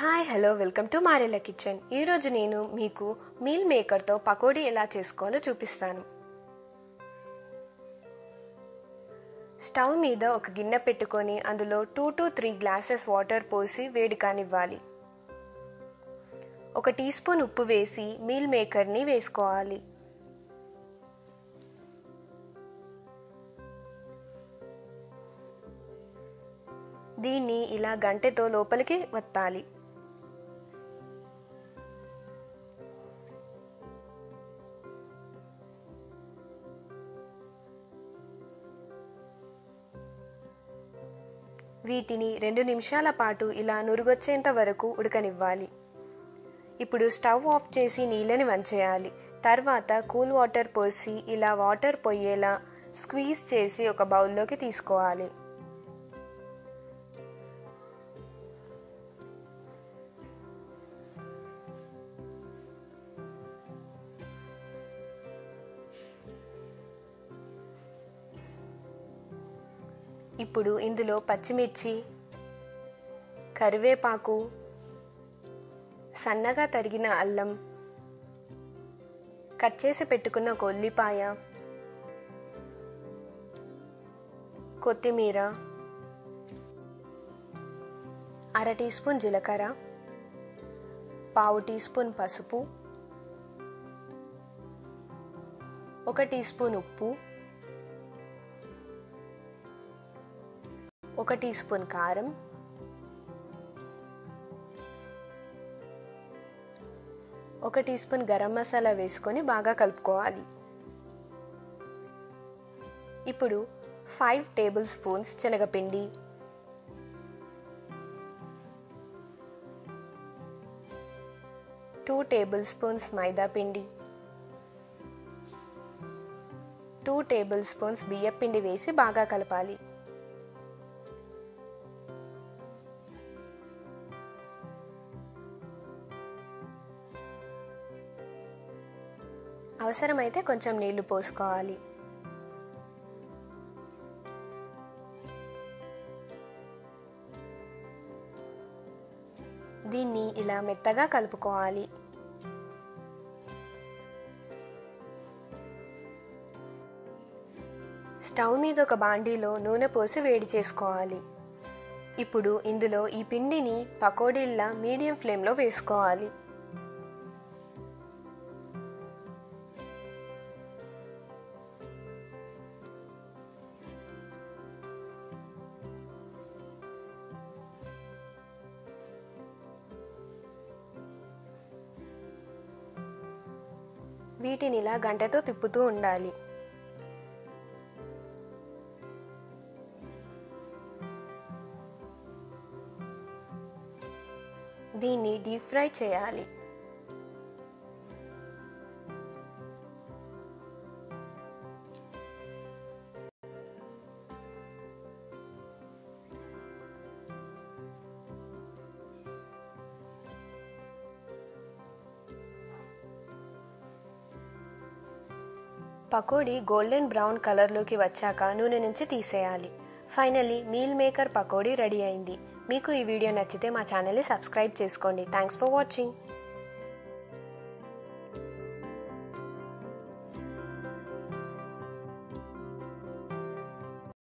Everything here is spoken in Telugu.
hi hello welcome to Marela kitchen ఈరోజు నేను మీకు మీల్ మేకర్తో పకోడీ ఎలా చేసుకోవాలో చూపిస్తాను స్టవ్ మీద ఒక గిన్నె పెట్టుకొని అందులో two to three glasses water పోసి వేడి కానివ్వాలి ఒక టీ స్పూన్ ఉప్పు వేసి మీల్ మేకర్ని వేసుకోవాలి దీన్ని ఇలా గంటెతో లోపలికి వత్తాలి వీటిని రెండు నిమిషాల పాటు ఇలా నురుగొచ్చేంత వరకు ఉడకనివ్వాలి ఇప్పుడు స్టవ్ ఆఫ్ చేసి నీళ్ళని వంచేయాలి తర్వాత కూల్ వాటర్ పోసి ఇలా వాటర్ పొయ్యేలా స్క్వీజ్ చేసి ఒక బౌల్లోకి తీసుకోవాలి ఇప్పుడు ఇందులో పచ్చిమిర్చి కరివేపాకు సన్నగా తరిగిన అల్లం కట్ చేసి పెట్టుకున్న కొల్లిపాయ కొత్తిమీర అర టీ స్పూన్ జీలకర్ర పావు టీ స్పూన్ పసుపు ఒక టీ స్పూన్ ఉప్పు ఒక టీ స్పూన్ కారం ఒక టీ స్పూన్ గరం మసాలా వేసుకొని బాగా కలుపుకోవాలి ఇప్పుడు ఫైవ్ టేబుల్ స్పూన్స్ శనగపిండి టూ టేబుల్ స్పూన్స్ మైదా పిండి టూ టేబుల్ స్పూన్స్ బియ్యపిండి వేసి బాగా కలపాలి అవసరమైతే కొంచెం నీళ్లు పోసుకోవాలి దీన్ని ఇలా మెత్తగా కలుపుకోవాలి స్టవ్ మీద ఒక బాండీలో నూనె పోసి వేడి చేసుకోవాలి ఇప్పుడు ఇందులో ఈ పిండిని పకోడీల్లా మీడియం ఫ్లేమ్లో వేసుకోవాలి వీటిని ఇలా గంటతో తిప్పుతూ ఉండాలి దీన్ని డీప్ ఫ్రై చేయాలి పకోడీ గోల్డెన్ బ్రౌన్ కలర్లోకి వచ్చాక నూనె నుంచి తీసేయాలి finally meal maker pakodi ready అయింది మీకు ఈ వీడియో నచ్చితే మా ఛానల్ని సబ్స్క్రైబ్ చేసుకోండి థ్యాంక్స్ ఫర్ వాచింగ్